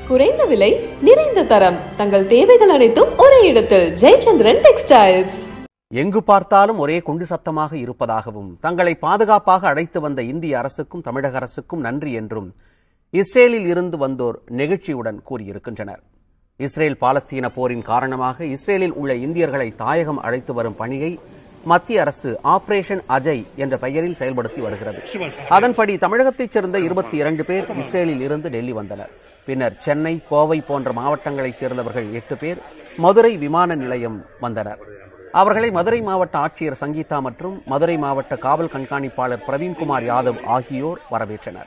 குறைந்த விலை நிறைந்த தரம் தங்கள் தேவைகள் அனைத்தும் ஒரே இடத்தில் ஜெயச்சந்திரன் டெக்ஸ்டைல்ஸ் எங்கு பார்த்தாலும் ஒரே குண்டு சத்தமாக இருப்பதாகவும் தங்களை பாதுகாப்பாக அழைத்து வந்த இந்திய அரசுக்கும் தமிழக அரசுக்கும் நன்றி என்றும் இஸ்ரேலில் இருந்து வந்தோர் நெகிழ்ச்சியுடன் கூறியிருக்கின்றனர் இஸ்ரேல் பாலஸ்தீன போரின் காரணமாக இஸ்ரேலில் உள்ள இந்தியர்களை தாயகம் அழைத்து வரும் பணியை மத்திய அரசு ஆபரேஷன் அஜய் என்ற பெயரில் செயல்படுத்தி வருகிறது அதன்படி தமிழகத்தைச் சேர்ந்த இருபத்தி இரண்டு பேர் இஸ்ரேலில் இருந்து டெல்லி வந்தனர் பின்னர் சென்னை கோவை போன்ற மாவட்டங்களைச் சேர்ந்தவர்கள் எட்டு பேர் மதுரை விமான நிலையம் வந்தனர் அவர்களை மதுரை மாவட்ட ஆட்சியர் சங்கீதா மற்றும் மதுரை மாவட்ட காவல் கண்காணிப்பாளர் பிரவீன்குமார் யாதவ் ஆகியோர் வரவேற்றனர்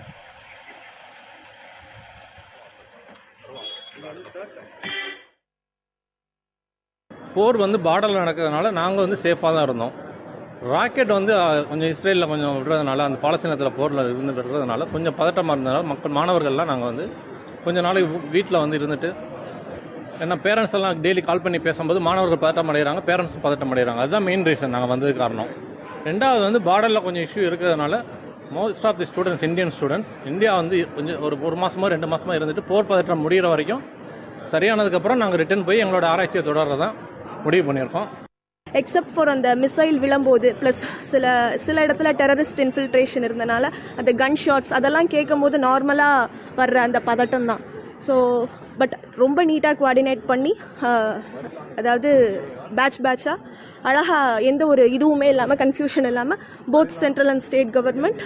போர் வந்து பார்டரில் நடக்கிறதுனால நாங்கள் வந்து சேஃபாக தான் இருந்தோம் ராக்கெட் வந்து அஹ், கொஞ்சம் இஸ்ரேலில் கொஞ்சம் விடுறதுனால அந்த பாலஸ்தீனத்தில் போரில் இருந்து விடுறதுனால கொஞ்சம் பதட்டமாக இருந்ததுனால மக்கள் மாணவர்கள்லாம் நாங்கள் வந்து கொஞ்ச நாளைக்கு வீட்டில் வந்து இருந்துட்டு ஏன்னா பேரண்ட்ஸ் எல்லாம் டெய்லி கால் பண்ணி பேசும்போது மாணவர்கள் பதட்டம் அடைகிறாங்க பேரண்ட்ஸும் பதட்டம் அடைகிறாங்க அதுதான் மெயின் ரீசன் நாங்கள் வந்தது காரணம் ரெண்டாவது வந்து பார்டரில் கொஞ்சம் இஷ்யூ இருக்கிறதுனால most of the students Indian students India வந்து கொஞ்சம் ஒரு ஒரு மாசமோ ரெண்டு மாசமோ இருந்துட்டு போர் பதட்டம் முடிகிற வரைக்கும் சரியானதுக்கப்புறம் நாங்கள் ரிட்டர்ன் போய் எங்களோட ஆராய்ச்சியை தொடர்றதான் முடிவு பண்ணியிருக்கோம் எக்ஸப்ட் ஃபார் அந்த மிசைல் விழும்போது ப்ளஸ் சில சில இடத்துல டெரரிஸ்ட் இன்ஃபில்ட்ரேஷன் இருந்தனால அந்த கன் ஷாட்ஸ் அதெல்லாம் கேட்கும்போது நார்மலாக வர்ற அந்த பதட்டம் தான் ஸோ பட் ரொம்ப நீட்டாக கோஆர்டினேட் பண்ணி ஆஹ், அதாவது பேட்ச் பேட்சாக அழகாக எந்த ஒரு இதுவுமே இல்லாமல் கன்ஃபியூஷன் இல்லாமல் both central and state government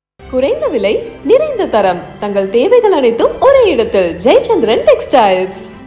குறைந்த விலை நிறைந்த தரம் தங்கள் தேவைகள் அனைத்தும் ஒரே இடத்தில் ஜெயச்சந்திரன் டெக்ஸ்டைல்ஸ்